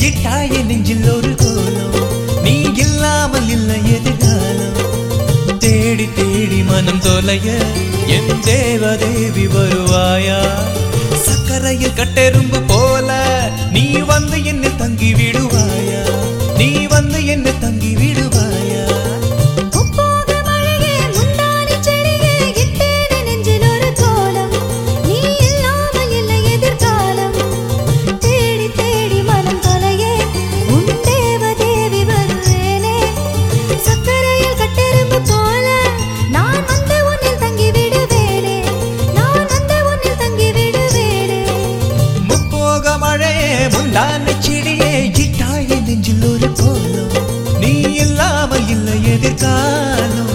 இட்டாய நெஞ்சில் ஒரு கோலம் நீ இல்லாமல் இல்லை எதிர்காலம் தேடி தேடி மனம் தொலைய என் தேவதேவி வருவாயா சக்கரையில் கட்டெரும்பு போல நீ வந்து என்ன தங்கி விடுவாயா நீ வந்து என்ன தங்கி விடுவாயா உப்போக மழையே முந்தானி செடியே இட்டேனே நெஞ்சில் ஒரு கோலம் நீ இல்லாமல் இல்லை எதிர்காலம் தேடி தேடி மனம் தொலையே உன் தேவதேவி வருவேனே சக்கரையில் கட்டெரும்பு போல நான் வந்து உன்னில் தங்கி விடுவேனே நான் வந்து உன்னில் தங்கி விடுவேனே முப்போக மழையே முந்தான செடியே இட்டாய நெஞ்சில் ஒரு கோலம் நீ இல்லாமல் இல்லை எதிர்காலம்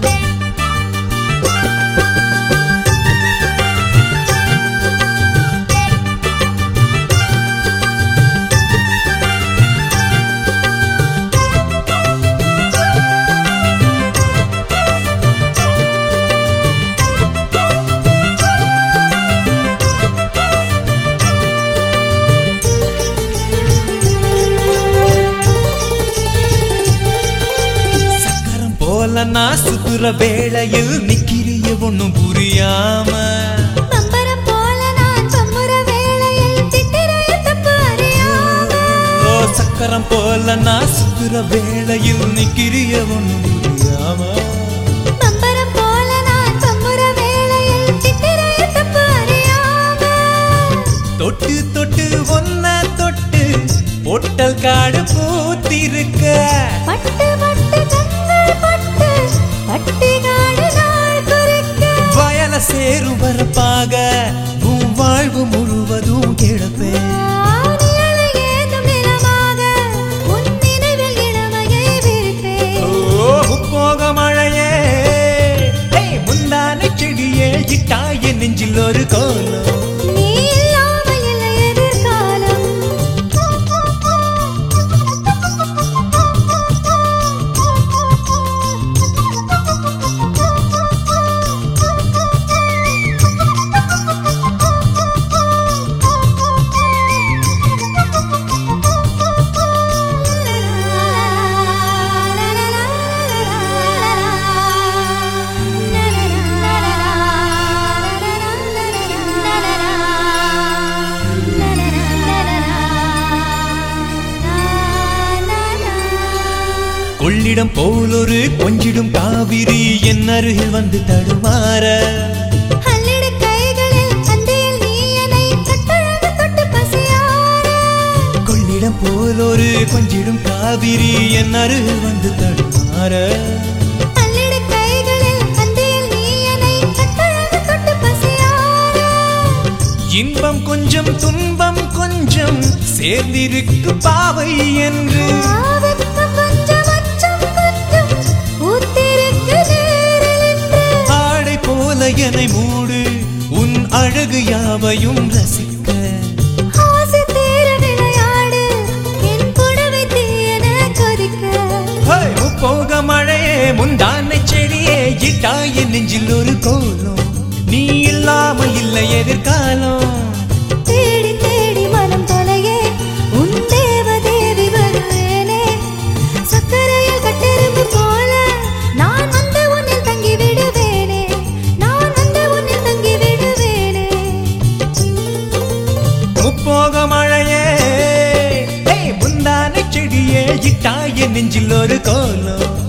சக்கரம் போல நான் சுத்துற வேளையில் நிக்கிறிய ஒண்ணும் புரியாம பம்பரம் போல நான் பம்புற வேளையில் சித்திரையில் தப்பு அறியாம ஓ சக்கரம் போல நான் சுத்துற வேளையில் நிக்கிறிய ஒண்ணும் புரியாம பம்பரம் போல நான் பம்புற வேளையில் சித்திரையில் தப்பு அறியாம தொட்டு தொட்டு ஒன்ன தொட்டு பொட்டல் காடு பூத்திருக்க பட்டு பட்டு கண்கள் பட்டு பட்டி காடு நாள் குறிக்க வயல சேரும் வரப்பாக உன் வாழ்வு முழுவதும் கிடப்பேன் ஆணியலை ஏந்தும் நிலமாக உன் நினைவில் இளமையை விரிப்பேன் ஓ போக மழையே ஏய், முந்தானை செடியே இட்டாய நெஞ்சில் ஒரு கோலம் நீ இல்லாமல் இல்லை எதிர்காலம் கொள்ளிடம் போலொரு கொஞ்சிடும் காவிரி என் அருகில் வந்து தடுமாற அல்லிடு கைகளில் அந்தையில் நீ என்னை கட்டழகு தொட்டு பசியார கொள்ளிடம் போலொரு கொஞ்சிடும் காவிரி என் அருகில் வந்து தடுமாற அல்லிடு கைகளில் அந்தையில் நீ என்னை கட்டழகு தொட்டு பசியார இன்பம் கொஞ்சம் துன்பம் கொஞ்சம் சேர்ந்திருக்கு பாவை என்று ஆவுக்கு கொஞ்சம் அச்சம் கொஞ்சம் ஊத்திருக்கு நேரில் என்று ஆடை போல என்னை மூடு உன் அழகு யாவையும் ரசிக்க ஆசை தீர விளையாடு என் புடவை தீயன கொதிக்க ஹே, முப்போக மழையே முந்தானை செடியே இட்டாய நெஞ்சில் ஒரு கோலம் நீ இல்லாம இல்லை எதிர்காலம் தேடி தேடி மனம் தொலையே உன் தேவதேவி வருவேனே சக்கரையில் கட்டெரும்பு போல நான் வந்து உன்னில் தங்கி விடுவேனே நான் வந்து உன்னில் தங்கி விடுவேனே முப்போக மழையே ஏய், முந்தானை செடியே இட்டாய நெஞ்சில் ஒரு கோலம்